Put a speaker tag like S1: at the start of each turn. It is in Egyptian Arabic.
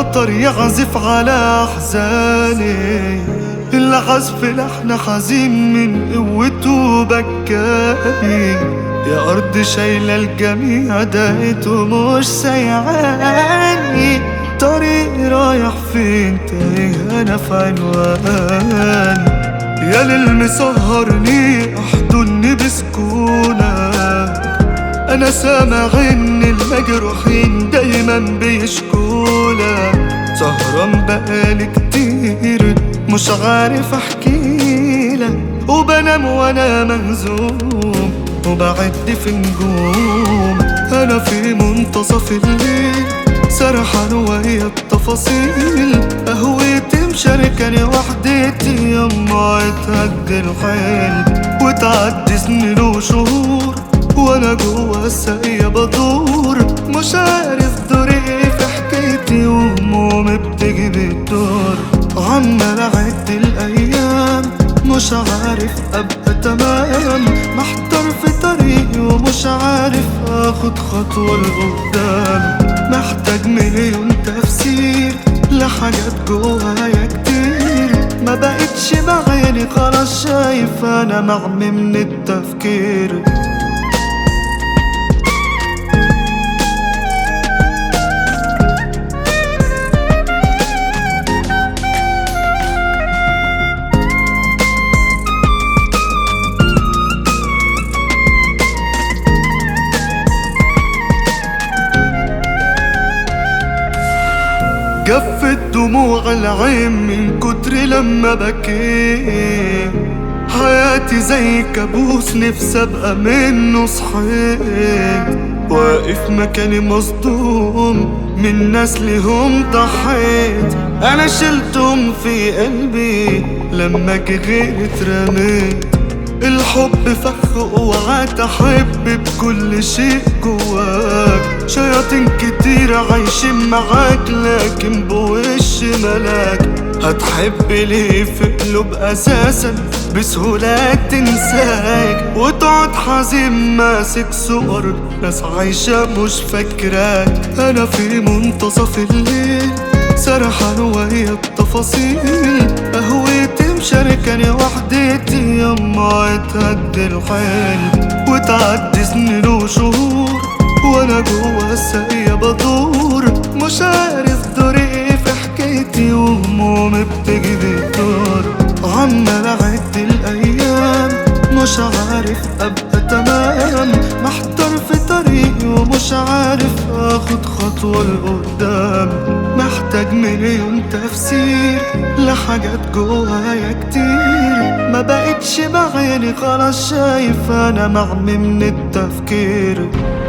S1: المطر يعزف على أحزاني العزف لحن حزين من قوته بكاني يا أرض شايلة الجميع دقت ومش سيعاني طريق رايح فين تايه أنا في عنواني يا للمسهرني احضني بسكونك انا سامع ان المجروحين دايما بيشكولك سهران بقالي كتير مش عارف احكيلك وبنام وانا مهزوم وبعد في نجوم انا في منتصف الليل سرحان ويا التفاصيل قهوتي مشاركاني وحدتي يما اتهد الحيل وتعدي سنين وشهور وانا جوا السقية بدور مش عارف دوري ايه في حكايتي وهمومي بتيجي بالدور عمال اعد الايام مش عارف ابقى تمام محتار في طريقي ومش عارف اخد خطوة لقدام محتاج مليون تفسير لحاجات جوايا كتير ما بقتش بعيني خلاص شايف انا معمي من التفكير جفت دموع العين من كتر لما بكيت حياتي زي كابوس نفسي ابقى منه صحيت واقف مكاني مصدوم من ناس لهم ضحيت انا شلتهم في قلبي لما غير اترميت الحب فخ اوعى تحب بكل شيء جواك شياطين كتير عايشين معاك لكن بوش ملاك هتحب ليه في قلوب اساسا بسهولة تنساك وتقعد حزين ماسك صور ناس عايشة مش فاكراك انا في منتصف الليل سرحان وهي التفاصيل قهوتي مشاركاني وحدتي يما اتهد الحيل وتعدي سنين وشهور وانا جوا السقية بدور مش عارف دوري ايه في حكايتي وهمومي بتيجي بالدور عمال اعد الايام مش عارف ابقى تمام محتار في طريقي ومش عارف اخد خطوة لقدام محتاج مليون تفسير لحاجات جوايا كتير ما بقتش بعيني خلاص شايف انا معمي من التفكير